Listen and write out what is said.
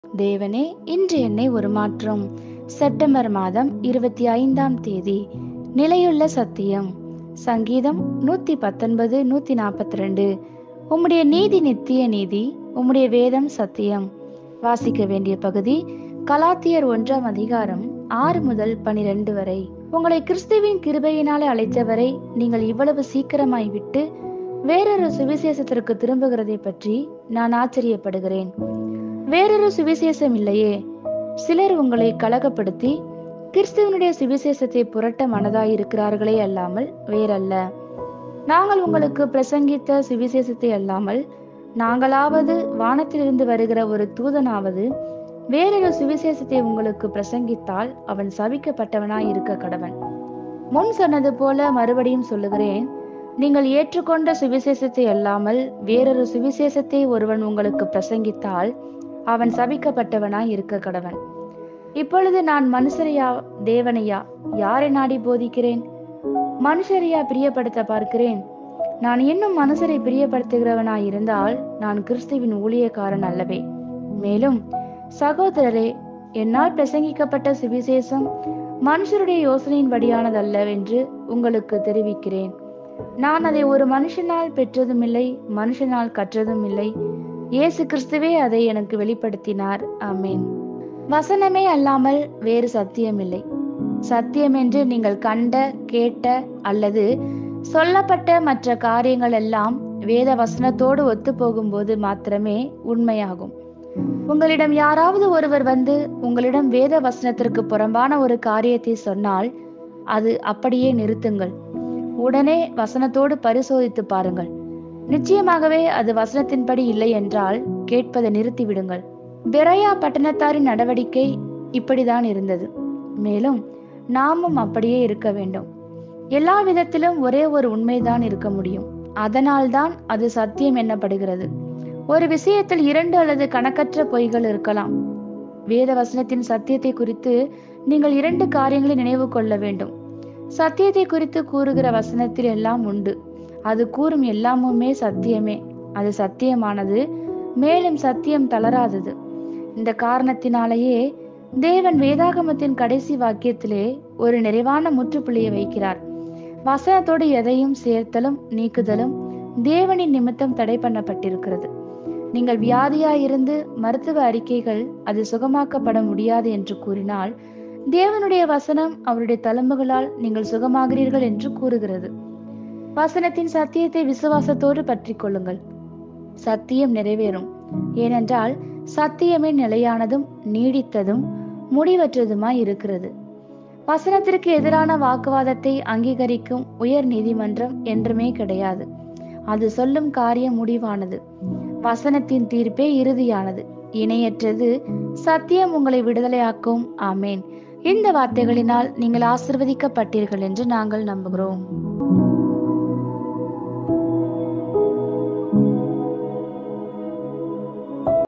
தேவனே இன்று என்னை ஒரு மாற்றம் செப்டம்பர் மாதம் இருபத்தி ஐந்தாம் தேதி நிலையுள்ள சத்தியம் சங்கீதம் நூத்தி பத்தொன்பது நூத்தி நாற்பத்தி ரெண்டு உம்முடைய நீதி நித்திய நீதி உம்முடைய வேதம் சத்தியம் வாசிக்க வேண்டிய பகுதி கலாத்தியர் ஒன்றாம் அதிகாரம் ஆறு முதல் பனிரெண்டு வரை உங்களை கிறிஸ்துவின் கிருபையினாலே அழைத்தவரை நீங்கள் இவ்வளவு சீக்கிரமாய் விட்டு வேறொரு சுவிசேஷத்திற்கு திரும்புகிறதை பற்றி நான் ஆச்சரியப்படுகிறேன் வேறொரு சுவிசேஷம் இல்லையே சிலர் உங்களை கலகப்படுத்தி கிறிஸ்துவனுடைய சுவிசேஷத்தை புரட்ட மனதாயிருக்கிறார்களே அல்லாமல் வேறல்ல நாங்கள் உங்களுக்கு பிரசங்கித்த சுவிசேஷத்தை அல்லாமல் நாங்களாவது வானத்திலிருந்து வருகிற ஒரு தூதனாவது வேறொரு சுவிசேஷத்தை உங்களுக்கு பிரசங்கித்தால் அவன் சபிக்கப்பட்டவனாய் இருக்க கடவன் முன் சொன்னது போல மறுபடியும் சொல்லுகிறேன் நீங்கள் ஏற்றுக்கொண்ட சுவிசேஷத்தை அல்லாமல் வேறொரு சுவிசேஷத்தை ஒருவன் உங்களுக்கு பிரசங்கித்தால் அவன் சபிக்கப்பட்டவனாய் இருக்க கடவன் இப்பொழுது நான் மனுஷரையா தேவனையா யாரை நாடி போதிக்கிறேன் மனுஷரையா பிரியப்படுத்த பார்க்கிறேன் நான் இன்னும் மனுஷரை பிரியப்படுத்துகிறவனாய் இருந்தால் நான் கிறிஸ்துவின் ஊழியக்காரன் அல்லவே மேலும் சகோதரரே என்னால் பிரசங்கிக்கப்பட்ட சுவிசேஷம் மனுஷருடைய யோசனையின்படியானதல்லவென்று உங்களுக்கு தெரிவிக்கிறேன் நான் அதை ஒரு மனுஷனால் பெற்றதும் இல்லை மனுஷனால் கற்றதும் இல்லை இயேசு கிறிஸ்துவே அதை எனக்கு வெளிப்படுத்தினார் ஆமேன் வசனமே அல்லாமல் வேறு சத்தியம் இல்லை சத்தியம் என்று நீங்கள் கண்ட கேட்ட அல்லது சொல்லப்பட்ட மற்ற காரியங்கள் எல்லாம் வேத வசனத்தோடு ஒத்து போகும்போது மாத்திரமே உண்மையாகும் உங்களிடம் யாராவது ஒருவர் வந்து உங்களிடம் வேத வசனத்திற்கு புறம்பான ஒரு காரியத்தை சொன்னால் அது அப்படியே நிறுத்துங்கள் உடனே வசனத்தோடு பரிசோதித்து பாருங்கள் நிச்சயமாகவே அது வசனத்தின்படி இல்லை என்றால் கேட்பதை நிறுத்திவிடுங்கள் பெரையா பட்டணத்தாரின் நடவடிக்கை இப்படிதான் இருந்தது மேலும் நாமும் அப்படியே இருக்க வேண்டும் எல்லா விதத்திலும் ஒரே ஒரு உண்மைதான் இருக்க முடியும் அதனால்தான் அது சத்தியம் என்னப்படுகிறது ஒரு விஷயத்தில் இரண்டு அல்லது கணக்கற்ற பொய்கள் இருக்கலாம் வேத வசனத்தின் சத்தியத்தை குறித்து நீங்கள் இரண்டு காரியங்களை நினைவு கொள்ள வேண்டும் சத்தியத்தை குறித்து கூறுகிற வசனத்தில் எல்லாம் உண்டு அது கூறும் எல்லாமுமே சத்தியமே அது சத்தியமானது மேலும் சத்தியம் தளராதது இந்த காரணத்தினாலேயே தேவன் வேதாகமத்தின் கடைசி வாக்கியத்திலே ஒரு நிறைவான முற்றுப்புள்ளியை வைக்கிறார் வசனத்தோடு எதையும் சேர்த்தலும் நீக்குதலும் தேவனின் நிமித்தம் தடை பண்ணப்பட்டிருக்கிறது நீங்கள் வியாதியாயிருந்து மருத்துவ அறிக்கைகள் அது சுகமாக்கப்பட முடியாது என்று கூறினால் தேவனுடைய வசனம் அவருடைய தழும்புகளால் நீங்கள் சுகமாகிறீர்கள் என்று கூறுகிறது வசனத்தின் சத்தியத்தை விசுவாசத்தோடு பற்றி கொள்ளுங்கள் சத்தியம் நிறைவேறும் ஏனென்றால் சத்தியமே நிலையானதும் நீடித்ததும் முடிவற்றதுமாய் இருக்கிறது வசனத்திற்கு எதிரான வாக்குவாதத்தை அங்கீகரிக்கும் உயர் நீதிமன்றம் என்றுமே கிடையாது அது சொல்லும் காரியம் முடிவானது வசனத்தின் தீர்ப்பே இறுதியானது இணையற்றது சத்தியம் உங்களை விடுதலையாக்கும் ஆமேன் இந்த வார்த்தைகளினால் நீங்கள் ஆசிர்வதிக்கப்பட்டீர்கள் என்று நாங்கள் நம்புகிறோம்